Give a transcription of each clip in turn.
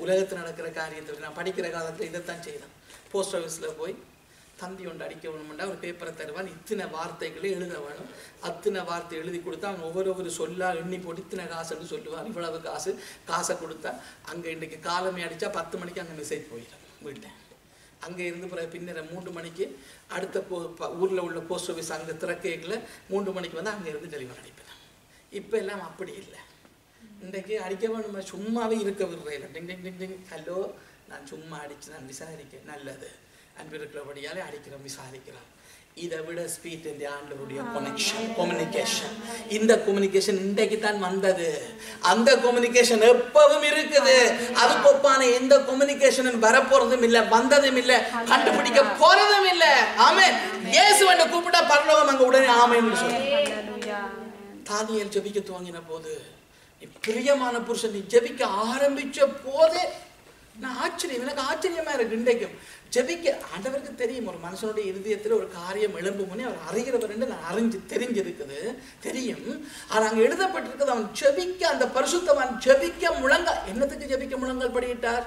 உலகத்தில் நடக்கிற காரியத்தில் நான் படிக்கிற காலத்தில் இதைத்தான் செய்தேன் போஸ்ட் ஆஃபீஸில் போய் தந்தி ஒன்று அடிக்க வேணும்னா ஒரு பேப்பரை தருவான் இத்தனை வார்த்தைகளை எழுத வேணும் அத்தனை வார்த்தை எழுதி கொடுத்தா அவன் ஒவ்வொரு ஒரு சொல்லா எண்ணி போட்டு இத்தனை காசுன்னு சொல்லுவான் இவ்வளவு காசு காசை கொடுத்தா அங்கே இன்றைக்கு காலமே அடித்தா பத்து மணிக்கு அங்கே மெசேஜ் போயிடும் வீட்டை அங்கே இருந்து பிறகு பின்னர் மூன்று மணிக்கு அடுத்த போ ஊரில் உள்ள போஸ்ட் ஆஃபீஸ் அங்கே திறக்கைகளை மூன்று மணிக்கு வந்து அங்கே இருந்து டெலிவரி அடிப்பேன் இப்போ எல்லாம் அப்படி இல்லை இன்றைக்கு அடிக்க வேணுமா சும்மாவே இருக்க விடுறேன் டிங் டிங் டிங் டிங் ஹலோ நான் சும்மா அடிச்சு நான் விசாரிக்க நல்லது அன்பு இருக்கிறபடியாலே அடிக்கிறோம் விசாரிக்கிறோம் இதை விட ஸ்பீட் இந்த ஆண்டவருடைய கனெக்ஷன் கம்யூனிகேஷன் இந்த கம்யூனிகேஷன் இன்றைக்கு தான் வந்தது அந்த கம்யூனிகேஷன் எப்பவும் இருக்குது அதுக்கு ஒப்பான எந்த கம்யூனிகேஷனும் வரப்போறதும் இல்லை வந்ததும் இல்லை கண்டுபிடிக்க போறதும் இல்லை ஆமே இயேசு வந்து கூப்பிட்டா பரலோகம் அங்க உடனே ஆமேன்னு சொல்லுங்க தானியல் ஜெபிக்க துவங்கின போது நீ பிரியமான புருஷன் நீ ஜெபிக்க ஆரம்பிச்ச போதே நான் ஆச்சரியம் எனக்கு ஆச்சரியமா இருக்கு இன்றைக்கும் ஜெபிக்க ஆண்டவருக்கு தெரியும் ஒரு மனுஷனுடைய இருதயத்தில் ஒரு காரியம் எழும்பும் முன்னே அவர் அறிகிறவர் என்று நான் அறிஞ்சு தெரிஞ்சிருக்குது தெரியும் ஆனா அங்க எழுதப்பட்டிருக்குது அவன் ஜெபிக்க அந்த பரிசுத்தவன் ஜெபிக்க முழங்க என்னத்துக்கு ஜெபிக்க முழங்கல் படியிட்டார்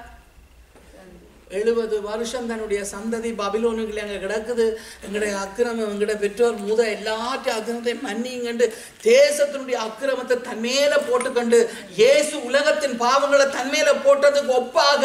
எழுபது வருஷம் தன்னுடைய சந்ததி பபிலோனுக்குள்ள அங்கே கிடக்குது எங்களுடைய அக்கிரமம் எங்களுடைய பெற்றோர் முத எல்லாற்றையும் அக்கிரமத்தை மன்னிங்கண்டு தேசத்தினுடைய அக்கிரமத்தை தன்மேல போட்டுக்கொண்டு இயேசு உலகத்தின் பாவங்களை தன்மேல போட்டதுக்கு ஒப்பாக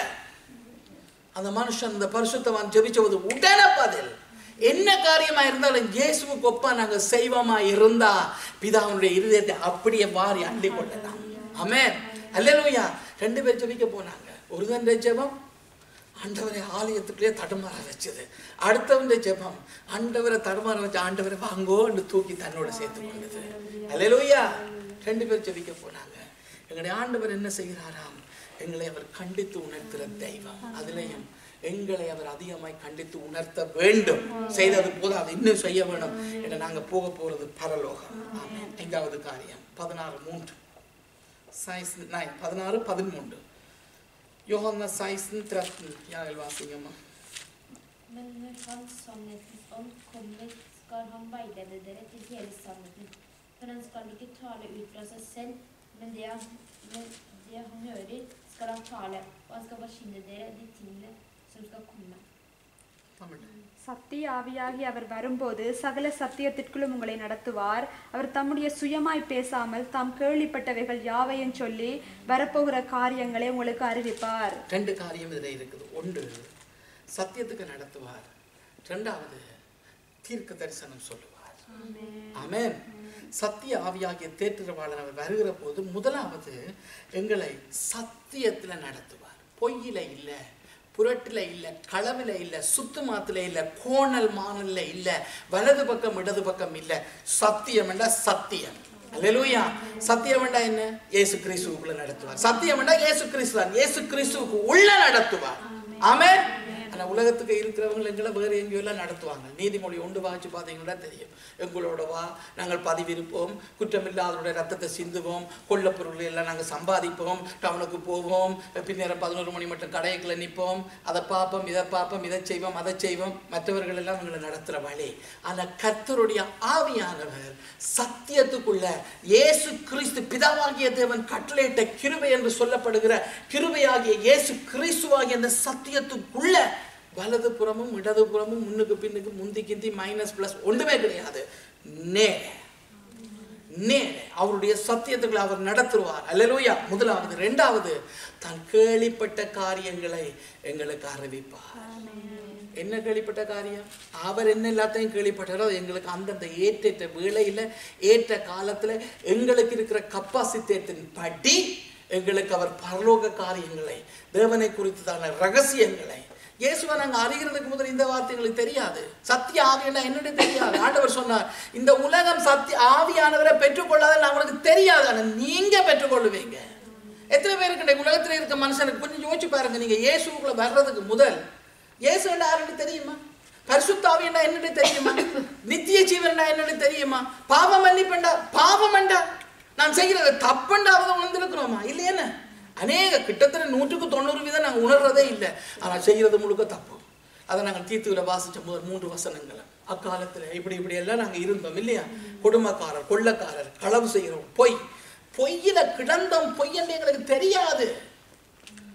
அந்த மனுஷன் அந்த பரிசுத்தவான் ஜெபிச்சவது உடனே பதில் என்ன காரியமா இருந்தாலும் இயேசுவுக்கு ஒப்பா நாங்க செய்வமா இருந்தா பிதாவுடைய இருதயத்தை அப்படியே வாரி அள்ளி கொள்ளலாம் ஆமென் அல்லேலூயா ரெண்டு பேர் ஜெபிக்க போனாங்க ஒரு தண்டை ஜெபம் ஆண்டவரை ஆலயத்துக்குள்ளே தடுமாற வச்சது அடுத்தவன் ஜெபம் ஆண்டவரை தடுமாற வச்சு ஆண்டவரை வாங்கோன்னு தூக்கி தன்னோட சேர்த்து கொண்டது அல்லேலூயா ரெண்டு பேர் ஜெபிக்க போனாங்க எங்களுடைய ஆண்டவர் என்ன செய்கிறாராம் எங்களை அவர் கண்டித்து உணர்த்துகிற தெய்வம் அதுலயும் எங்களை அவர் அதிகமாய் கண்டித்து உணர்த்த வேண்டும் செய்தது போதாது இன்னும் செய்ய வேணும் என நாங்க போக போறது பரலோகம் ஆமென் எங்காவது காரியம் பதினாறு மூன்று சைஸ் நைன் பதினாறு பதிமூன்று யோகன்னா சைஸன் த்ரட்டன் யாரில் வாசிங்கம்மா Men når Hans sannhetens ånd kommer, skal han veilede dere til hele sannheten. For han skal ikke tale ut fra seg selv, men det han, men det han hører, skal han tale, og han skal forkynne dere de tingene som skal komme. Tamil சத்திய ஆவியாகி அவர் வரும்போது சகல சத்தியத்திற்குள்ளும் உங்களை நடத்துவார் அவர் தம்முடைய சுயமாய் பேசாமல் தாம் கேள்விப்பட்டவைகள் யாவையும் சொல்லி வரப்போகிற காரியங்களை உங்களுக்கு அறிவிப்பார் ரெண்டு காரியம் இதில் இருக்குது ஒன்று சத்தியத்துக்கு நடத்துவார் ரெண்டாவது தீர்க்க தரிசனம் சொல்லுவார் ஆமென் சத்திய ஆவியாகிய தேற்றுவாளர் அவர் வருகிற போது முதலாவது எங்களை சத்தியத்துல நடத்துவார் பொய்யில இல்ல புரட்டில இல்ல களவில இல்ல சுத்து மாத்துல இல்ல கோணல் மானல்ல இல்ல வலது பக்கம் இடது பக்கம் இல்ல சத்தியம் என்றா சத்தியம் அல்லேலூயா சத்தியம் என்றா என்ன இயேசு கிறிஸ்துவுக்குள்ள நடத்துவார் சத்தியம் என்றா இயேசு கிறிஸ்து தான் இயேசு கிறிஸ்துவுக்கு உள்ள நடத்துவார் ஆமென் ஆனா உலகத்துக்கு இருக்கிறவங்க எங்களை வேறு எங்கேயோ எல்லாம் நடத்துவாங்க நீதிமொழி ஒன்று வாசிச்சு பார்த்தீங்கன்னா தெரியும் எங்களோட வா நாங்கள் பதிவிருப்போம் குற்றமில்லாதவருடைய ரத்தத்தை சிந்துவோம் கொள்ளப் பொருள் எல்லாம் நாங்கள் சம்பாதிப்போம் டவுனுக்கு போவோம் பின்னேரம் பதினோரு மணி மட்டும் கடைக்குள்ள நிற்போம் அதை பார்ப்போம் இதை பார்ப்போம் இதை செய்வோம் அதை செய்வோம் மற்றவர்கள் எல்லாம் எங்களை நடத்துகிற வழி ஆனால் கர்த்தருடைய ஆவியானவர் சத்தியத்துக்குள்ள இயேசு கிறிஸ்து பிதாவாகிய தேவன் கட்டளையிட்ட கிருபை என்று சொல்லப்படுகிற கிருபையாகிய இயேசு கிறிஸ்துவாகிய அந்த சத்தியத்துக்குள்ள வலது புறமும் இடது புறமும் முன்னுக்கு பின்னுக்கு முந்தி கிந்தி மைனஸ் பிளஸ் ஒன்றுமே கிடையாது நேர நேர அவருடைய சத்தியத்துக்குள்ள அவர் நடத்துவார் அல்லேலூயா முதலாவது ரெண்டாவது தான் கேள்விப்பட்ட காரியங்களை எங்களுக்கு அறிவிப்பார் என்ன கேள்விப்பட்ட காரியம் அவர் என்ன எல்லாத்தையும் கேள்விப்பட்டாரோ அது எங்களுக்கு அந்தந்த ஏற்றேற்ற வேளையில ஏற்ற காலத்துல எங்களுக்கு இருக்கிற கப்பாசித்தேத்தின் படி எங்களுக்கு அவர் பரலோக காரியங்களை தேவனை குறித்ததான ரகசியங்களை இயேசுவை நாங்க அறிகிறதுக்கு முதல் இந்த வார்த்தைகளுக்கு தெரியாது சத்திய ஆவியன்னா என்னன்னு தெரியாது ஆண்டவர் சொன்னார் இந்த உலகம் சத்திய ஆவியானவரை பெற்றுக்கொள்ளாத அவங்களுக்கு தெரியாது ஆனா நீங்க பெற்றுக்கொள்ளுவீங்க எத்தனை பேருக்கு இந்த உலகத்துல இருக்க மனுஷனுக்கு கொஞ்சம் யோசிச்சு பாருங்க நீங்க இயேசுக்குள்ள வர்றதுக்கு முதல் இயேசு என்ன யாருன்னு தெரியுமா பரிசுத்தாவி என்ன என்னன்னு தெரியுமா நித்திய ஜீவன் என்னன்னு தெரியுமா பாவம் மன்னிப்பண்டா பாவம் அண்டா நான் செய்கிறது தப்புண்டாவது உணர்ந்திருக்கிறோமா இல்லையேன்னு அநேக கிட்டத்தட்ட நூற்றுக்கு தொண்ணூறு வீதம் நாங்கள் உணர்றதே இல்லை ஆனால் செய்கிறது முழுக்க தப்பு அதை நாங்கள் தீர்த்துவில் வாசிச்ச முதல் மூன்று வசனங்களை அக்காலத்தில் இப்படி இப்படி எல்லாம் நாங்கள் இருந்தோம் இல்லையா கொடுமைக்காரர் கொள்ளக்காரர் களவு செய்கிறோம் பொய் பொய்யில கிடந்தோம் பொய் என்று எங்களுக்கு தெரியாது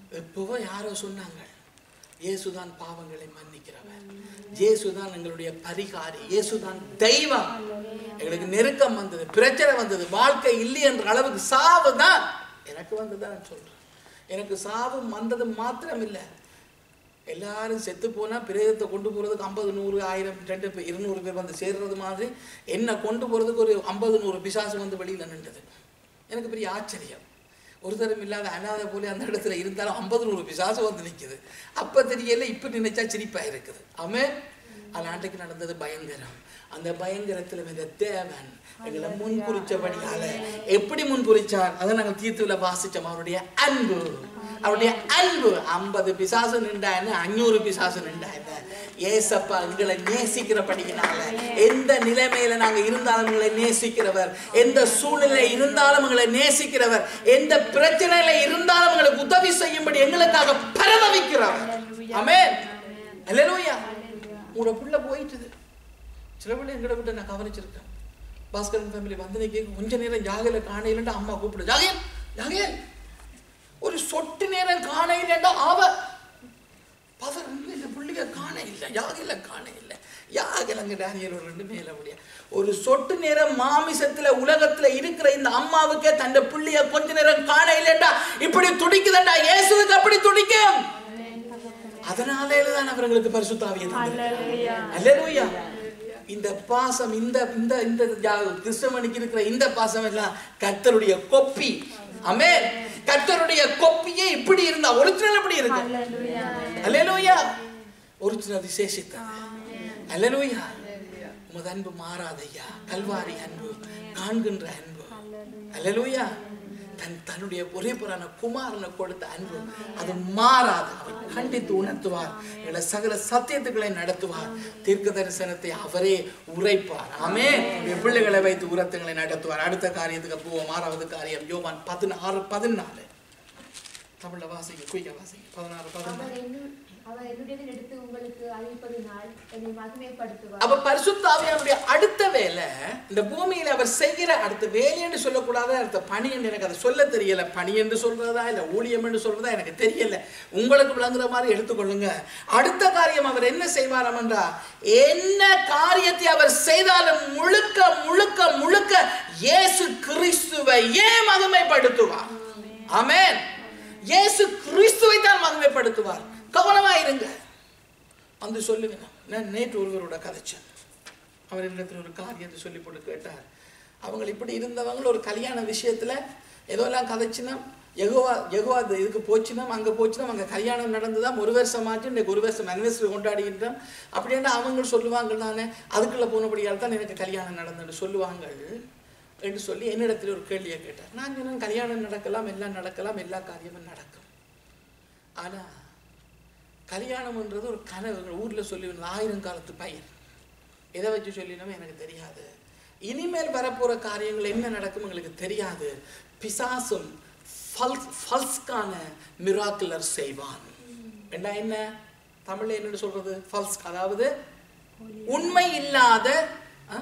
எப்பவோ யாரோ சொன்னாங்க இயேசுதான் பாவங்களை மன்னிக்கிறவர் இயேசுதான் எங்களுடைய பரிகாரி இயேசுதான் தெய்வம் எங்களுக்கு நெருக்கம் வந்தது பிரச்சனை வந்தது வாழ்க்கை இல்லை என்ற அளவுக்கு சாவு தான் எனக்கு வந்ததான் நான் சொல்றேன் எனக்கு சாவு வந்தது மாத்திரம் இல்லை எல்லாரும் செத்து போனா பிரேதத்தை கொண்டு போறதுக்கு ஐம்பது நூறு ஆயிரம் ரெண்டு பேர் இருநூறு பேர் வந்து சேர்றது மாதிரி என்னை கொண்டு போறதுக்கு ஒரு ஐம்பது நூறு பிசாசு வந்து வெளியில நின்றது எனக்கு பெரிய ஆச்சரியம் ஒரு தரம் இல்லாத அனாதை போல அந்த இடத்துல இருந்தாலும் ஐம்பது நூறு பிசாசு வந்து நிக்குது அப்ப தெரியல இப்ப நினைச்சா சிரிப்பா இருக்குது ஆமே அது அன்றைக்கு நடந்தது பயங்கரம் அந்த பயங்கரத்துல இந்த தேவன் எங்களை முன் குறிச்சபடியால எப்படி முன் குறிச்சார் அதை நாங்கள் தீர்த்துல வாசிச்சோம் அவருடைய அன்பு அவருடைய அன்பு ஐம்பது பிசாசு நின்றா என்ன அஞ்சூறு பிசாசு நின்றா என்ன ஏசப்பா எங்களை நேசிக்கிறபடியினால எந்த நிலைமையில நாங்க இருந்தாலும் எங்களை நேசிக்கிறவர் எந்த சூழ்நிலை இருந்தாலும் எங்களை நேசிக்கிறவர் எந்த பிரச்சனையில இருந்தாலும் எங்களுக்கு உதவி செய்யும்படி எங்களுக்காக பரதவிக்கிறவர் ஆமென் அல்லேலூயா உங்களோட புள்ள போயிட்டுது சில பிள்ளை எங்கட விட்டு நான் கவனிச்சிருக்கேன் பாஸ்கரன் ஃபேமிலி வந்து நீ கேட்க கொஞ்ச நேரம் ஜாகையில காணையிலண்டா அம்மா கூப்பிடு ஜாகையல் ஜாகையல் ஒரு சொட்டு நேரம் காணையிலண்டா ஆவ பதர் இந்த பிள்ளைங்க காண இல்லை யாகையில காண இல்லை யாகையில் அங்கே டேனியல் ஒரு ரெண்டு மேல முடியாது ஒரு சொட்டு நேரம் மாமிசத்துல உலகத்துல இருக்கிற இந்த அம்மாவுக்கே தன் பிள்ளைய கொஞ்ச நேரம் காண இல்லைண்டா இப்படி துடிக்குதுண்டா இயேசுவுக்கு அப்படி துடிக்கும் அதனாலே தான் அவர்களுக்கு பரிசுத்தாவியை அல்லேலூயா இந்த பாசம் இந்த இந்த இந்த ஜா- கிறிஸ்தவனுக்கு இருக்கிற இந்த பாசம் எல்லாம் கர்த்தருடைய கொப்பி அமே கர்த்தருடைய கொப்பியே இப்படி இருந்தா ஒரிஜினல் எப்படி இருக்கு அல்லேலூயா ஒரிஜினல் விசேஷித்தது அல்லேலூயா உமது அன்பு மாறாதையா கல்வாரி அன்பு காண்கின்ற அன்பு அல்லேலூயா தன் தன்னுடைய ஒரே புறான குமாரனை கொடுத்த அன்பு அது மாறாது அவர் கண்டித்து உணர்த்துவார் எங்களை சகல சத்தியத்துக்களை நடத்துவார் தீர்க்க தரிசனத்தை அவரே உரைப்பார் ஆமே உடைய பிள்ளைகளை வைத்து உரத்துகளை நடத்துவார் அடுத்த காரியத்துக்கு போவோம் ஆறாவது காரியம் யோவான் பதினாறு பதினாலு தமிழ்ல வாசிங்க குயிக்க வாசிங்க பதினாறு பதினாலு அவர் என்னு- அவர் என்னுடைய எடுத்து உங்களுக்கு அறிவிப்பதினால் என்னை மகிமைப்படுத்துவார் அப்ப பரிசுத்த ஆவியானுடைய அடுத்த வேலை இந்த பூமியில அவர் செய்கிற அடுத்த வேலை என்று சொல்லக்கூடாது அடுத்த பணி என்று எனக்கு அதை சொல்ல தெரியல பணி என்று சொல்றதா இல்ல ஊழியம் என்று சொல்றதா எனக்கு தெரியல உங்களுக்கு விளங்குற மாதிரி எடுத்துக்கொள்ளுங்க அடுத்த காரியம் அவர் என்ன செய்வாராம் என்றா என்ன காரியத்தை அவர் செய்தாலும் முழுக்க முழுக்க முழுக்க இயேசு கிறிஸ்துவை ஏன் மகிமைப்படுத்துவார் ஆமென் இயேசு கிறிஸ்துவை தான் மகிமைப்படுத்துவார் கவனமா இருங்க வந்து சொல்லுங்க நான் நேற்று ஒருவரோட கதைச்சேன் அவர் இடத்துல ஒரு காரியத்தை சொல்லி போட்டு கேட்டார் அவங்க இப்படி இருந்தவங்க ஒரு கல்யாண விஷயத்துல ஏதோ எல்லாம் கதைச்சுனா எகுவா எகுவா இந்த இதுக்கு போச்சுன்னா அங்கே போச்சுன்னா அங்கே கல்யாணம் நடந்துதான் ஒரு வருஷம் ஆச்சு இன்னைக்கு ஒரு வருஷம் அனிவர்சரி கொண்டாடுகின்றோம் அப்படின்னா அவங்க சொல்லுவாங்க தானே அதுக்குள்ள போனபடியால் தான் எனக்கு கல்யாணம் நடந்ததுன்னு சொல்லுவாங்க என்று சொல்லி என்னிடத்துல ஒரு கேள்வியை கேட்டார் நான் சொன்னேன் கல்யாணம் நடக்கலாம் எல்லாம் நடக்கலாம் எல்லா காரியமும் நடக்கும் ஆனா கல்யாணம்ன்றது ஒரு கனவு ஊர்ல சொல்லி வந்த ஆயிரம் காலத்து பையன் எதை வச்சு சொல்லினோம் எனக்கு தெரியாது இனிமேல் வரப்போற காரியங்கள் என்ன நடக்கும் எங்களுக்கு தெரியாது பிசாசும் ஃபல்ஸ் ஃபல்ஸ்கான மிராக்குலர் செய்வான் என்ன என்ன தமிழ்ல என்னன்னு சொல்றது ஃபல்ஸ் அதாவது உண்மை இல்லாத ஆ?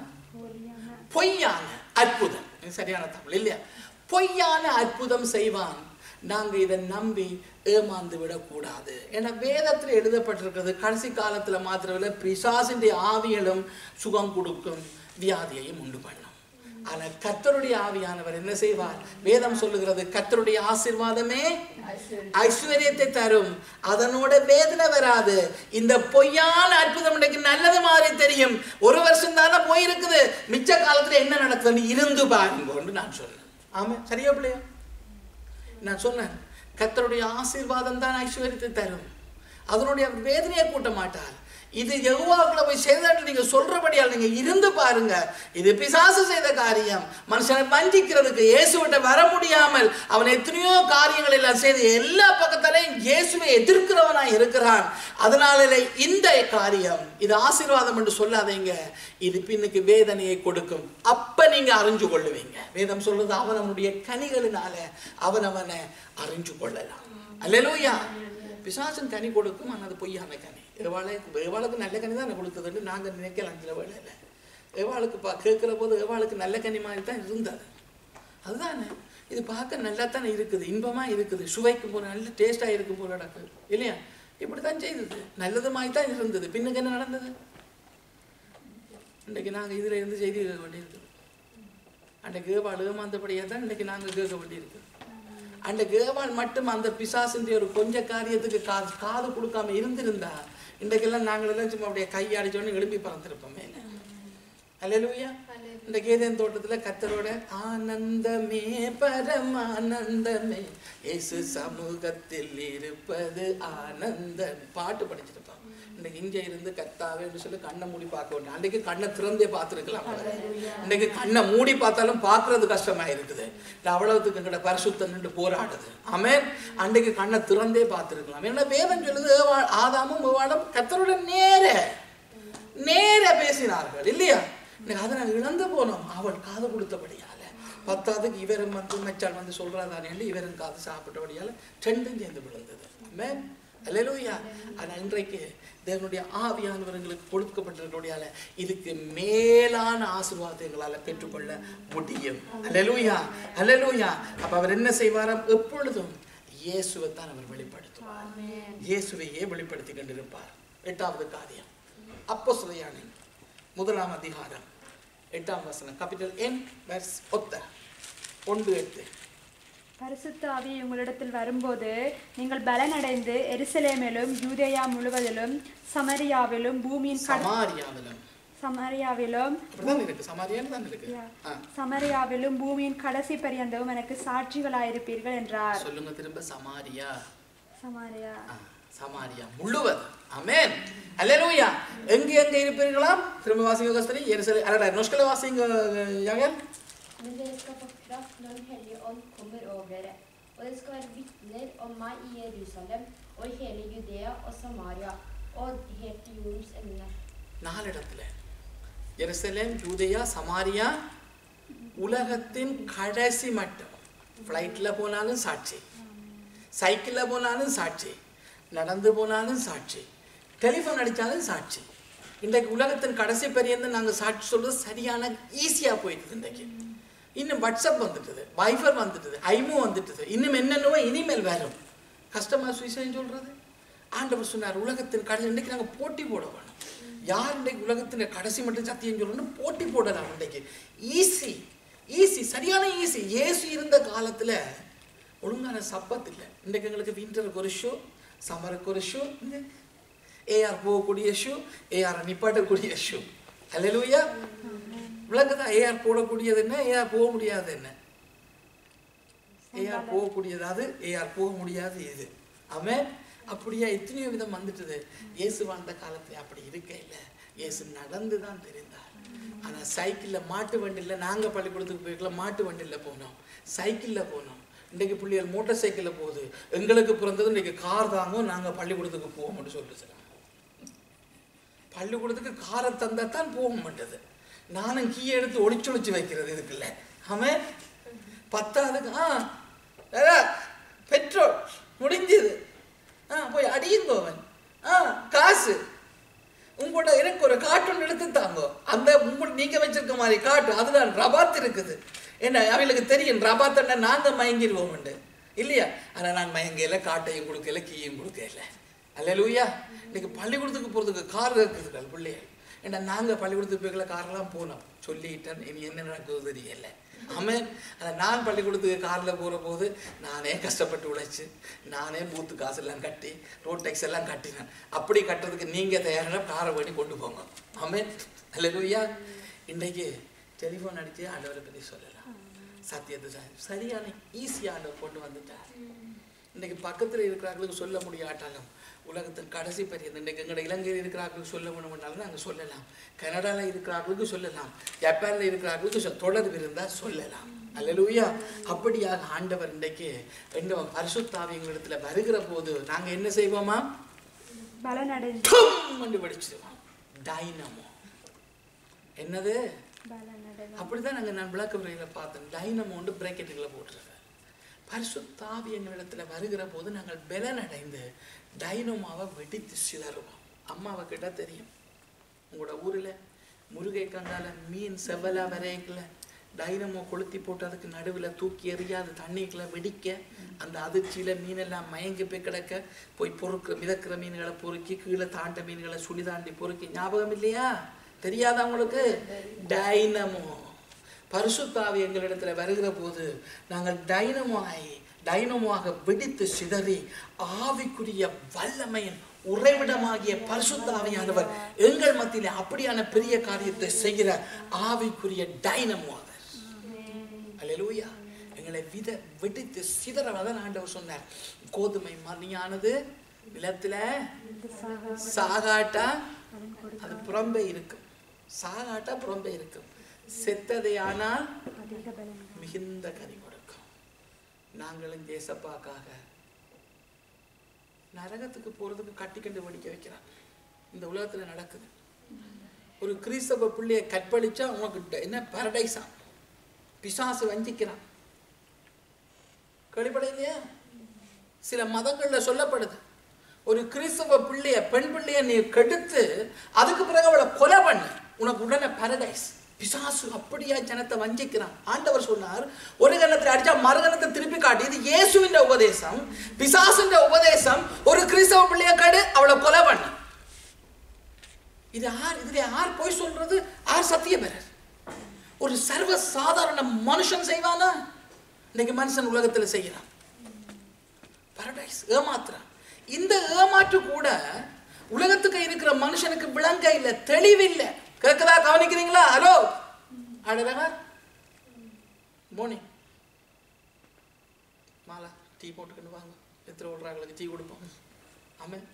பொய்யான அற்புதம் இது சரியான தமிழ் இல்லையா பொய்யான அற்புதம் செய்வான் நாங்க இதை நம்பி ஏமாந்து விடக்கூடாது ஏன்னா வேதத்துல எழுதப்பட்டிருக்கிறது கடைசி காலத்துல மாத்திரமில்ல பிசாசிന്റെ ஆவிகளும் சுகம் கொடுக்கும் வியாதியையும் உண்டு பண்ணும் ஆனா கர்த்தருடைய ஆவியானவர் என்ன செய்வார் வேதம் சொல்லுகிறது கர்த்தருடைய ஆசீர்வாதமே ஐஸ்வர்யத்தை தரும் அதனோட வேதனை வராது இந்த பொய்யான அற்புதம் இன்னைக்கு நல்லது மாதிரி தெரியும் ஒரு வருஷம் தானே போயிருக்குது மிச்ச காலத்துல என்ன நடக்குதுன்னு இருந்து பாருங்கன்னு நான் சொன்னேன் ஆமா சரியா பிள்ளையா நான் சொன்னேன் கர்த்தருடைய ஆசீர்வாதம் தான் ஐஸ்வர்யத்தை தரும் அதனுடைய வேதனையை கூட்ட மாட்டார் இது யெகோவாவுக்குள்ள போய் செய்தாட்டு நீங்க சொல்றபடியால் நீங்க இருந்து பாருங்க இது பிசாசு செய்த காரியம் மனுஷனை வஞ்சிக்கிறதுக்கு இயேசுவிட்ட வர முடியாமல் அவன் எத்தனையோ காரியங்கள் எல்லாம் செய்து எல்லா பக்கத்திலையும் இயேசுவை எதிர்க்கிறவனாய் இருக்கிறான் அதனால இந்த காரியம் இது ஆசீர்வாதம் என்று சொல்லாதீங்க இது பின்னுக்கு வேதனையை கொடுக்கும் அப்ப நீங்க அறிஞ்சு கொள்ளுவீங்க வேதம் சொல்றது அவன் அவனுடைய கனிகளினால அவன் அவனை அறிஞ்சு கொள்ளலாம் அல்லேலூயா பிசாசன் கனி கொடுக்கும் ஆனால் அது பொய்யான கனி எவாளை எவாளுக்கு நல்ல கனி தான் கொடுத்ததுன்னு நாங்கள் நினைக்கலாம் சில வேளையில் எவாளுக்கு பா கேட்குற போது எவாளுக்கு நல்ல கனி மாதிரி தான் இருந்தது அதுதானே இது பார்க்க நல்லா தானே இருக்குது இன்பமாக இருக்குது சுவைக்கு போல நல்ல டேஸ்ட்டாக இருக்கு போல நடக்குது இல்லையா இப்படி தான் செய்தது நல்லதுமாய் தான் இருந்தது பின்னுக்கு என்ன நடந்தது இன்றைக்கு நாங்கள் இதில் இருந்து செய்தி கேட்க வேண்டியிருக்குது அன்றைக்கு ஏவாள் ஏமாந்தபடியாக தான் இன்றைக்கு நாங்கள் கேட்க வேண்டியிருக்கு அந்த கேவாள் மட்டும் அந்த பிசாசுன்ற ஒரு கொஞ்ச காரியத்துக்கு காது காது கொடுக்காம இருந்திருந்தா இன்றைக்கெல்லாம் நாங்களெல்லாம் சும்மா அப்படியே கையாடிச்சோன்னு எழுப்பி பறந்துருப்போமே அல்லேலூயா இந்த கேதேன் தோட்டத்துல கத்தரோட ஆனந்தமே பரமானந்தமே இயேசு சமூகத்தில் இருப்பது ஆனந்தம் பாட்டு படிச்சிருப்பான் இன்னைக்கு இங்கே இருந்து கத்தாவேன்னு சொல்லி கண்ணை மூடி பார்க்க வேண்டாம் அன்றைக்கு கண்ணை திறந்தே பார்த்துருக்கலாம் இன்னைக்கு கண்ணை மூடி பார்த்தாலும் பார்க்கறது கஷ்டமா இருக்குது இந்த அவ்வளவுக்கு எங்கட பரிசுத்தம் நின்று போராடுது ஆமென் அன்றைக்கு கண்ணை திறந்தே பார்த்துருக்கலாம் ஏன்னா வேதம் சொல்லுது ஏவா- ஆதாமும் ஏவாளும் கத்தரோட நேர நேர பேசினார்கள் இல்லையா இன்னைக்கு அதை நாங்கள் இழந்து போனோம் அவள் காது கொடுத்தபடியால பத்தாவதுக்கு இவரும் வந்து மச்சான் வந்து சொல்றாதானே இவரும் காது சாப்பிட்டபடியால ரெண்டும் சேர்ந்து விழுந்தது ஆமென் அல்லேலூயா ஆனால் இன்றைக்கு தேவனுடைய ஆவியானவர்களுக்கு கொடுக்கப்பட்டிருக்கிறபடியால இதுக்கு மேலான ஆசீர்வாதத்தை எங்களால் பெற்றுக்கொள்ள முடியும் அல்லேலூயா அல்லேலூயா அப்ப அவர் என்ன செய்வாராம் எப்பொழுதும் இயேசுவை தான் அவர் வெளிப்படுத்துவார் இயேசுவையே வெளிப்படுத்தி கொண்டிருப்பார் எட்டாவது காரியம் அப்போ முதலாம் அதிகாரம் எட்டாம் வசனம் கேபிட்டல் என் வெர்ஸ் ஒத்த ஒன்று எட்டு பரிசுத்த ஆவி உங்களிடத்தில் வரும்போது நீங்கள் பலனடைந்து எருசலேமிலும் யூதேயா முழுவதிலும் சமரியாவிலும் பூமியின் கட சமாரியாவிலும் சமரியாவிலும் அப்படிதான் இருக்கு சமாரியான்னு தான் இருக்கு Yeah. ஆ, சமரியாவிலும் பூமியின் கடைசி பரியந்தவும் எனக்கு சாட்சிகளாயிருப்பீர்கள் என்றார் சொல்லுங்க திரும்ப சமாரியா சமாரியா ஆ, சமாரியா முழுவதும் ஆமென் அல்லேலூயா எங்க எங்க இருப்பீர்களாம் திரும்ப வாசிங்க கஸ்தரி எருசலே அல்லடா நொஸ்கல வாசிங்க யாகல் Men dere skal få kraft når Den hellige ånd kommer over dere. Og dere skal være vitner om meg i Jerusalem og i hele Judea og Samaria og helt til jordens ende. நாலு இடத்துல எருசலேம் யூதேயா சமாரியா உலகத்தின் கடைசி மட்டம் ஃப்ளைட்டில் போனாலும் சாட்சி சைக்கிளில் போனாலும் சாட்சி நடந்து போனாலும் சாட்சி டெலிஃபோன் அடித்தாலும் சாட்சி இன்றைக்கு உலகத்தின் கடைசி பரியந்து நாங்கள் சாட்சி சொல்றது சரியான ஈஸியாக போயிட்டுது இன்றைக்கு இன்னும் வாட்ஸ்அப் வந்துட்டுது வைஃபர் வந்துட்டுது ஐமோ வந்துட்டுது இன்னும் என்னென்னவோ இனிமேல் வரும் கஷ்டமா சுவிசேஷம் சொல்றது ஆண்டவர் சொன்னார் உலகத்தின் கடைசி இன்றைக்கு நாங்கள் போட்டி போட வேணும் யார் இன்றைக்கு உலகத்தின் கடைசி மட்டும் சத்தியம் சொல்லணும்னு போட்டி போடலாம் இன்றைக்கு ஈஸி ஈஸி சரியான ஈஸி இயேசு இருந்த காலத்தில் ஒழுங்கான சப்பத் இல்லை இன்றைக்கு எங்களுக்கு விண்டருக்கு ஒரு ஷோ சம்மருக்கு ஒரு ஷோ ஏஆர் போகக்கூடிய ஷூ ஏஆர் நிப்பாட்டக்கூடிய ஷூ அல்லேலூயா விளக்குதா ஏஆர் போடக்கூடியது என்ன ஏஆர் போக முடியாது என்ன ஏஆர் போகக்கூடியது அது ஏஆர் போக முடியாது இது ஆமென் அப்படியா எத்தனையோ விதம் வந்துட்டுது இயேசு வாழ்ந்த காலத்துல அப்படி இருக்க இல்லை இயேசு நடந்து தான் தெரிந்தார் ஆனா சைக்கிள்ல மாட்டு வண்டியில் நாங்க பள்ளிக்கூடத்துக்கு போய்க்கலாம் மாட்டு வண்டியில போனோம் சைக்கிள்ல போனோம் இன்றைக்கு பிள்ளைகள் மோட்டார் சைக்கிள்ல போகுது எங்களுக்கு பிறந்தது இன்றைக்கு கார் தாங்கும் நாங்க பள்ளிக்கூடத்துக்கு போவோம்னு சொல்லிட்டு பள்ளிக்கூடத்துக்கு காரை தந்தா தான் போக மாட்டேது நானும் கீ எடுத்து ஒளிச்சொளிச்சு வைக்கிறது இதுக்குள்ள ஆமென் பத்தாவதுக்கு ஆ வேறா, பெட்ரோல் முடிஞ்சது ஆ போய் அடியுங்கோ அவன் ஆ காசு உங்களோட எனக்கு ஒரு கார்ட்டூன் எடுத்து தாங்கோ அந்த உங்களோட நீங்க வச்சிருக்க மாதிரி காட்டு அதுதான் ரபாத் இருக்குது என்ன அவங்களுக்கு தெரியும் ரபாத்தண்ட நாங்க மயங்கிடுவோம் இல்லையா ஆனா நான் மயங்கல காட்டையும் கொடுக்கல கீயும் கொடுக்கல அல்லேலூயா இன்னைக்கு பள்ளிக்கூடத்துக்கு போறதுக்கு கார் இருக்குதுகள் பிள்ளைகள் ஏன்னா நாங்க பள்ளிக்கூடத்துக்கு போய்க்கல கார்லாம் போனோம் சொல்லிட்டேன் இனி என்ன நடக்குது தெரியல ஆமென் ஆனால் நான் பள்ளிக்கூடத்துக்கு காரில் போகிற போது நானே கஷ்டப்பட்டு உழைச்சு நானே பூத்து காசு எல்லாம் கட்டி ரோட் டேக்ஸ் எல்லாம் கட்டினேன் அப்படி கட்டுறதுக்கு நீங்கள் தயாரான காரை பண்ணி கொண்டு போங்க ஆமென் அல்லேலூயா இன்றைக்கு டெலிஃபோன் அடித்து ஆண்டவரை பற்றி சொல்லலாம் சத்தியத்தை ச- சரியான ஈஸியாக ஆண்டவர் கொண்டு வந்துட்டார் இன்றைக்கு பக்கத்தில் இருக்கிறார்களுக்கு சொல்ல முடியாட்டாலும் உலகத்தின் கடைசி பெரிய இன்றைக்கு எங்களோட இலங்கையில் இருக்கிறார்களுக்கு சொல்ல வேணும்னாலும் நாங்கள் சொல்லலாம் கனடாவில் இருக்கிறார்களுக்கு சொல்லலாம் ஜப்பானில் இருக்கிறார்களுக்கு சொ- தொடர்பு இருந்தால் சொல்லலாம் அல்லேலூயா அப்படியாக ஆண்டவர் இன்றைக்கு எங்க பரிசுத்தாவி எங்களிடத்துல வருகிற போது நாங்கள் என்ன செய்வோமா பலனடைந்து என்று படிச்சிடுவோம் டைனமோ என்னது பலனடைந்து அப்படிதான் நாங்கள் நான் விளக்க முறையில் பார்த்தேன் டைனமோண்டு பிரேக்கெட்டுகளை போட்டிருக்கேன் பரிசுத்தாவி எங்களிடத்துல வருகிற போது நாங்கள் பலனடைந்து டைனமாவை வெடித்து சிதறுவோம் அம்மாவை கிட்ட தெரியும் உங்களோட ஊரில் முருகை கங்கால மீன் செவ்வலா வரைக்கல டைனமோ கொளுத்தி போட்டு அதுக்கு நடுவில் தூக்கி எறிய அது தண்ணிக்குள்ள வெடிக்க அந்த அதிர்ச்சியில மீனெல்லாம் மயங்கி போய் கிடக்க போய் பொறுக்கிற மிதக்கிற மீன்களை பொறுக்கி கீழே தாண்ட மீன்களை சுழி தாண்டி பொறுக்கி ஞாபகம் இல்லையா தெரியாதா உங்களுக்கு டைனமோ பரிசுத்தாவி எங்களிடத்துல வருகிற போது நாங்கள் டைனமோ ஆகி டைனமோவாக வெடித்து சிதறி ஆவிக்குரிய வல்லமையின் உறைவிடமாகிய பரிசுத்தாவியானவர் எங்கள் மத்தியிலே அப்படியான பெரிய காரியத்தை செய்கிற ஆவிக்குரிய டைனமோ அவர் அல்லேலூயா எங்களை வித வெடித்து சிதறவதான் ஆண்டவர் சொன்னார் கோதுமை மணியானது நிலத்துல சாகாட்டா அது புறம்பே இருக்கும் சாகாட்டா புறம்பே இருக்கும் செத்ததை ஆனால் அதிக பலன் மிகுந்த கனி கொடுக்கும் நாங்களும் தேசப்பாக்காக நரகத்துக்கு போறதுக்கு கட்டிக்கண்டு வெடிக்க வைக்கிறான் இந்த உலகத்துல நடக்குது ஒரு கிறிஸ்தவ பிள்ளைய கற்பழிச்சா உனக்கு ட- என்ன பாரடைஸா பிசாசு வஞ்சிக்கிறான் கேள்விப்பட இல்லையா சில மதங்கள்ல சொல்லப்படுது ஒரு கிறிஸ்தவ பிள்ளைய பெண் பிள்ளைய நீ கெடுத்து அதுக்கு பிறகு அவளை கொலை பண்ணு உனக்கு உடனே பாரடைஸ் பிசாசு அப்படியா ஜனத்தை வஞ்சிக்கிறான் ஆண்டவர் சொன்னார் ஒரு கணத்துல அடிச்சா மறுகணத்தை திருப்பி காட்டி இது இயேசுவின் உபதேசம் பிசாசுன்ற உபதேசம் ஒரு கிறிஸ்தவ பிள்ளைய கடு அவளை கொலை பண்ணு இது யார் இதுல யார் போய் சொல்றது யார் சத்தியபெறர் ஒரு சர்வ சாதாரண மனுஷன் செய்வானா இன்னைக்கு மனுஷன் உலகத்துல செய்யறான் பாரடைஸ் ஏமாத்துறான் இந்த ஏமாற்று கூட உலகத்துக்கு இருக்கிற மனுஷனுக்கு விளங்க இல்ல தெளிவில்லை கேட்குதா கவனிக்கிறீங்களா ஹலோ அடரங்க மோனி மாலா டீ போட்டுக்கிட்டு வாங்க எத்தனை ஓடுறாங்களுக்கு டீ கொடுப்போம் ஆமென்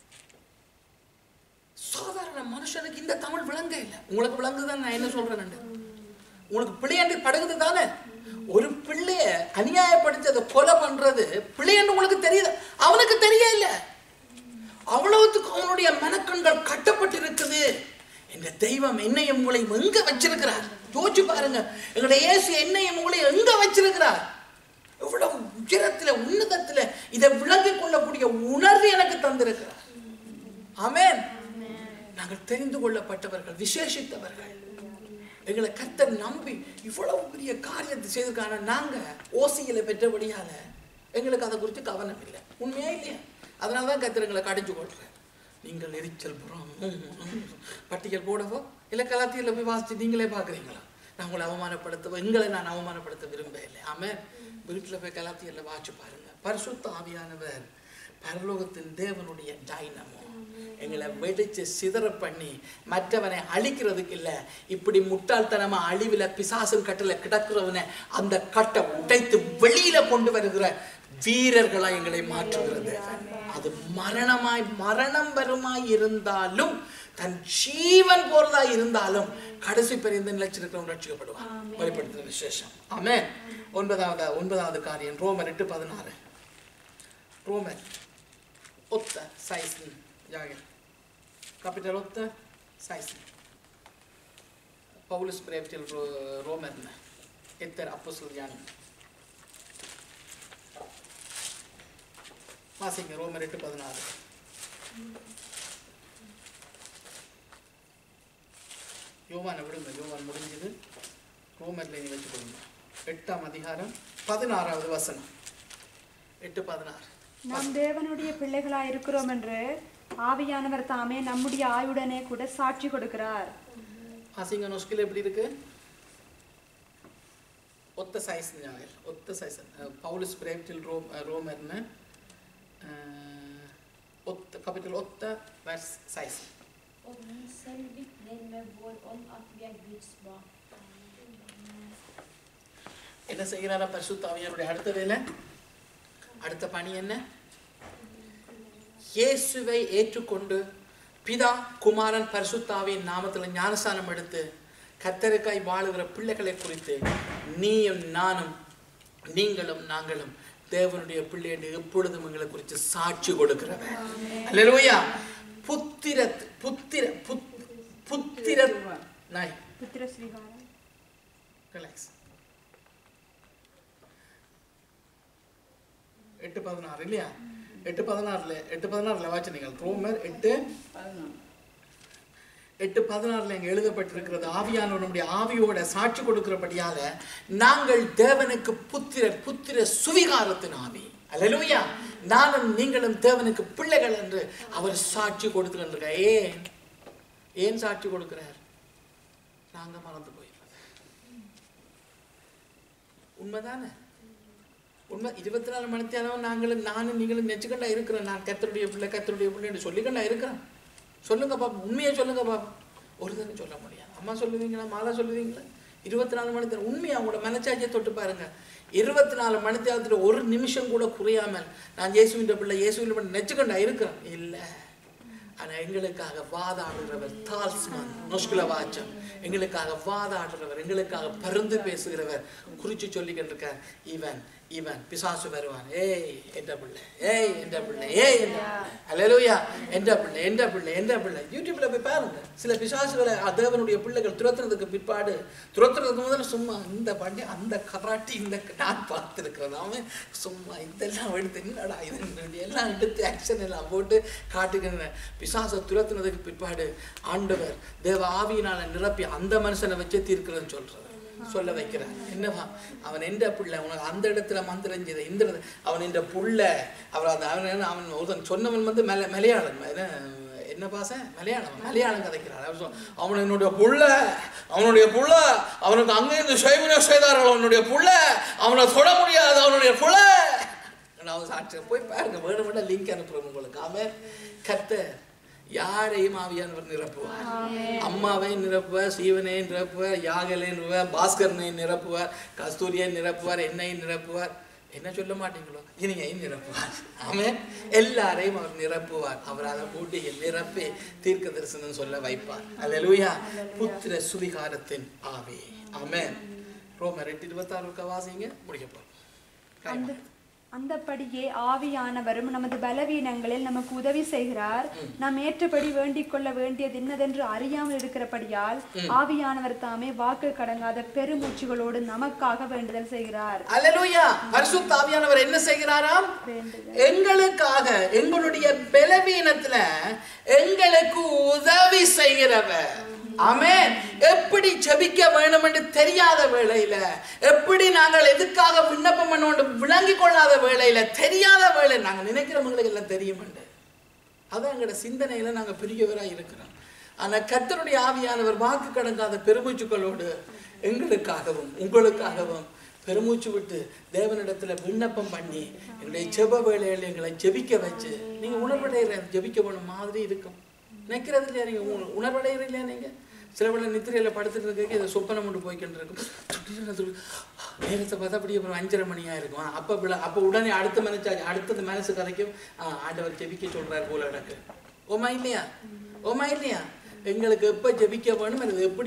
சாதாரண மனுஷனுக்கு இந்த தமிழ் விளங்க இல்லை உங்களுக்கு விளங்குதான் நான் என்ன சொல்றேன் உனக்கு பிள்ளையாண்டு படுகுது தானே ஒரு பிள்ளைய அநியாயப்படுத்தி அதை கொலை பண்றது பிள்ளையாண்டு உங்களுக்கு தெரியுது அவனுக்கு தெரியல அவ்வளவுத்துக்கு அவனுடைய மனக்கண்கள் கட்டப்பட்டு இருக்குது எங்க தெய்வம் என்னையும் உங்களையும் எங்க வச்சிருக்கிறார் யோசிச்சு பாருங்க எங்களுடைய இயேசு என்னையும் உங்களையும் எங்க வச்சிருக்கிறார் எவ்வளவு உயரத்துல உன்னதத்துல இதை விளங்கிக் கொள்ளக்கூடிய உணர்வு எனக்கு தந்திருக்கிறார் ஆமென் நாங்கள் தெரிந்து கொள்ளப்பட்டவர்கள் விசேஷித்தவர்கள் எங்களை கர்த்தர் நம்பி இவ்வளவு பெரிய காரியத்தை செய்திருக்கான நாங்க ஓசியில பெற்றபடியால எங்களுக்கு அதை குறித்து கவனம் இல்லை உண்மையா இல்லையா அதனால தான் கர்த்தர் எங்களை கடிஞ்சு கொள்றேன் நீங்கள் எரிச்சல் புறம் பட்டியல் போடவோ இல்லை கலாத்தியில் போய் வாசிச்சு நீங்களே பார்க்குறீங்களா நான் உங்களை அவமானப்படுத்தவோ எங்களை நான் அவமானப்படுத்த விரும்ப இல்லை ஆமென் வீட்டில் போய் கலாத்தியில் வாசிச்சு பாருங்க பரிசுத்த ஆவியானவர் பரலோகத்தின் தேவனுடைய டைனமோ எங்களை வெடிச்சு சிதற பண்ணி மற்றவனை அழிக்கிறதுக்கு இல்ல இப்படி முட்டாள்தனமா அழிவுல பிசாசன் கட்டுல கிடக்கிறவனை அந்த கட்டை உடைத்து வெளியில கொண்டு வருகிற வீரர்களா எங்களை மாற்றுகிறது அது மரணமாய் மரணம் வருமாய் இருந்தாலும் தன் ஜீவன் போறதா இருந்தாலும் கடைசி பெரிய நிலைச்சிருக்கிறவன் ரட்சிக்கப்படுவான் வெளிப்படுத்துற விசேஷம் ஆமென் ஒன்பதாவது ஒன்பதாவது காரியம் ரோமர் எட்டு பதினாறு ரோமர் åtta, 16, Jörgen. Kapitel 8, 16. Paulus brev till Rå- romerna efter apostelgärningen. வாசிங்க ரோமர் எட்டு பதினாறு யோவானை விடுங்க யோவான் முடிஞ்சது ரோமர்ல நீ வச்சு கொடுங்க எட்டாம் அதிகாரம் பதினாறாவது வசனம் எட்டு பதினாறு நாம் தேவனுடைய பிள்ளைகளாய் இருக்கிறோம் என்று ஆவியானவர் தாமே நம்முடைய ஆயுடனே கூட சாட்சி கொடுக்கிறார் ஆசிங்க நொஸ்கில் எப்படி இருக்கு ஒத்த சைஸ் ஞாயிறு ஒத்த சைஸ் பவுலிஸ் brev till rom, eh, romerna eh, åtta, kapitel 8 vers 16 Och ni själv vittnar med vår om att vi är Guds barn. என்ன செய்கிறாரா பரிசுத்த ஆவியானுடைய அடுத்த வேலை அடுத்த பணி என்ன இயேசுவை ஏற்றுக்கொண்டு பிதா குமாரன் பரிசுத்தாவின் நாமத்தில் ஞானஸ்தானம் எடுத்து கத்தருக்காய் வாழுகிற பிள்ளைகளை குறித்து நீயும் நானும் நீங்களும் நாங்களும் தேவனுடைய பிள்ளை என்று எப்பொழுதும் எங்களை குறித்து சாட்சி கொடுக்கிறவன் அல்லேலூயா புத்திர புத்திர புத்- புத்திர நாய் புத்திர ஸ்வீகாரம் ரிலாக்ஸ் எட்டு பதினாறு இல்லையா எட்டு பதினாறுல எட்டு பதினாறுல வாச்சு நீங்கள் ரோமர் எட்டு எட்டு பதினாறுல இங்க எழுதப்பட்டிருக்கிறது ஆவியானவர் நம்முடைய ஆவியோட சாட்சி கொடுக்கிறபடியால நாங்கள் தேவனுக்கு புத்திரர் புத்திர சுவிகாரத்தின் ஆவி அல்லேலூயா நானும் நீங்களும் தேவனுக்கு பிள்ளைகள் என்று அவர் சாட்சி கொடுத்து கொண்டிருக்க ஏன் ஏன் சாட்சி கொடுக்கிறார் நாங்க மறந்து போயிடுறது உண்மைதானே உண்மை இருபத்தி நாலு மணி நேரம் நாங்களும் நானும் நீங்களும் நெச்சுக்கண்டா இருக்கிறோம் நான் கத்தருடைய பிள்ளை கத்தருடைய பிள்ளைன்னு சொல்லிக்கண்டா இருக்கிறேன் சொல்லுங்க பாப்பா உண்மையை சொல்லுங்க பாப்பா ஒரு தானே சொல்ல முடியாது அம்மா சொல்லுவீங்களா மாலா சொல்லுவீங்களா இருபத்தி நாலு மணி நேரம் உண்மையை அவங்களோட மனச்சாட்சியை தொட்டு பாருங்க இருபத்தி நாலு மணி நேரத்தில் ஒரு நிமிஷம் கூட குறையாமல் நான் இயேசுவின் பிள்ளை இயேசுவின் பிள்ளை நெச்சுக்கண்டா இருக்கிறேன் இல்லை ஆனா எங்களுக்காக வாதாடுகிறவர் தால்ஸ்மான் நொஸ்குல வாச்சம் எங்களுக்காக வாதாடுகிறவர் எங்களுக்காக பருந்து பேசுகிறவர் குறிச்சு சொல்லிக்கிட்டு இருக்க இவன் இவன் பிசாசு வருவான் ஏய் என்ற பிள்ளை ஏய் என்ற பிள்ளை ஏய் என்ற அல்லேலூயா என்ற பிள்ளை என்ற பிள்ளை என்ற பிள்ளை யூடியூப்ல போய் பாருங்க சில பிசாசுகளை தேவனுடைய பிள்ளைகள் துரத்துறதுக்கு பிற்பாடு துரத்துறதுக்கு முதல்ல சும்மா இந்த பண்ணி அந்த கராட்டி இந்த நான் பார்த்துருக்கிறேன் அவன் சும்மா இதெல்லாம் எடுத்து என்னடா இது எல்லாம் எடுத்து ஆக்ஷன் எல்லாம் போட்டு காட்டுகின்றன பிசாசை துரத்துனதுக்கு பிற்பாடு ஆண்டவர் தேவ ஆவியினால நிரப்பி அந்த மனுஷனை வச்சே தீர்க்கிறேன்னு சொல்றது சொல்ல வைக்கிறார் என்னவா அவன் எந்த பிள்ளை உனக்கு அந்த இடத்துல மந்திரம் செய்த இந்த இடத்துல அவன் என்ற புள்ள அவர் அந்த அவன் என்ன- அவன் ஒருத்தன் சொன்னவன் வந்து மெல மலையாளம் என்ன என்ன பாச மலையாளம் மலையாளம் கதைக்கிறார் அவர் சொல் அவன் என்னுடைய புள்ள அவனுடைய புள்ள அவனுக்கு அங்கே இருந்து சைவன செய்தார்கள் அவனுடைய புள்ள அவனை தொட முடியாது அவனுடைய புள்ள நான் சாட்சி போய் பாருங்க வேணும் வேணும் லிங்க் அனுப்புறேன் உங்களுக்கு அவன் கர்த்தர் யாரையும் ஆவியானவர் நிரப்புவார் அம்மாவை நிரப்புவார் சீவனை நிரப்புவார் யாகலை நிரப்புவார் பாஸ்கரனை நிரப்புவார் கஸ்தூரியை நிரப்புவார் என்னை நிரப்புவார் என்ன சொல்ல மாட்டீங்களோ இனியையும் நிரப்புவார் ஆமென் எல்லாரையும் அவர் நிரப்புவார் அவர் அதை பூட்டியில் நிரப்பி தீர்க்க தரிசனம் சொல்ல வைப்பார் அல்லேலூயா புத்திர சுவிகாரத்தின் ஆவி ஆமென் ரோமர் எட்டு இருபத்தாறு வாசிங்க முடிக்க அந்த போறோம் அந்தபடியே ஆவியானவரும் நமது பலவீனங்களில் நமக்கு உதவி செய்கிறார் நாம் ஏற்றபடி வேண்டிக் கொள்ள வேண்டியது என்னதென்று அறியாமல் இருக்கிறபடியால் ஆவியானவர் தாமே வாக்கு கடங்காத பெருமூச்சுகளோடு நமக்காக வேண்டுதல் செய்கிறார் அல்லேலூயா பரிசுத்த ஆவியானவர் என்ன செய்கிறாராம் வேண்டுதல் எங்களுக்காக எங்களுடைய பலவீனத்துல எங்களுக்கு உதவி செய்கிறவர் ஆமென் எப்படி ஜெபிக்க வேணும் என்று தெரியாத வேளையில எப்படி நாங்கள் எதுக்காக விண்ணப்பம் பண்ணணும் விளங்கி கொள்ளாத வேளையில தெரியாத வேளை நாங்க நினைக்கிறவங்களுக்கு எல்லாம் தெரியும் அதான் எங்களோட சிந்தனையில நாங்க பெரியவராக இருக்கிறோம் ஆனா கர்த்தருடைய ஆவியானவர் வாக்கு கடங்காத பெருமூச்சுக்களோடு எங்களுக்காகவும் உங்களுக்காகவும் பெருமூச்சு விட்டு தேவனிடத்துல விண்ணப்பம் பண்ணி எங்களுடைய ஜெப வேலையில் எங்களை ஜெபிக்க வச்சு நீங்க உணர்வடைகிற ஜெபிக்க போன மாதிரி இருக்கும் நினைக்கிறது இல்லையா நீங்க உண- உணர்வடைகிற இல்லையா நீங்க சில வேளை நித்திரையில படுத்துட்டு இருக்க இதை சொப்பனம் கொண்டு போய்க்கிட்டு இருக்கும் திடீர்னு அது நேரத்தை பார்த்தா அப்படியே அப்புறம் அஞ்சரை மணியா இருக்கும் அப்ப விழ- அப்ப உடனே அடுத்த மனசு அடுத்தது மனசு கதைக்கும் ஆ, ஆண்டவர் ஜெபிக்க சொல்றாரு போல எனக்கு ஓமா இல்லையா ஓமா இல்லையா எங்களுக்கு எப்ப ஜெபிக்க வேணும் அது எப்படி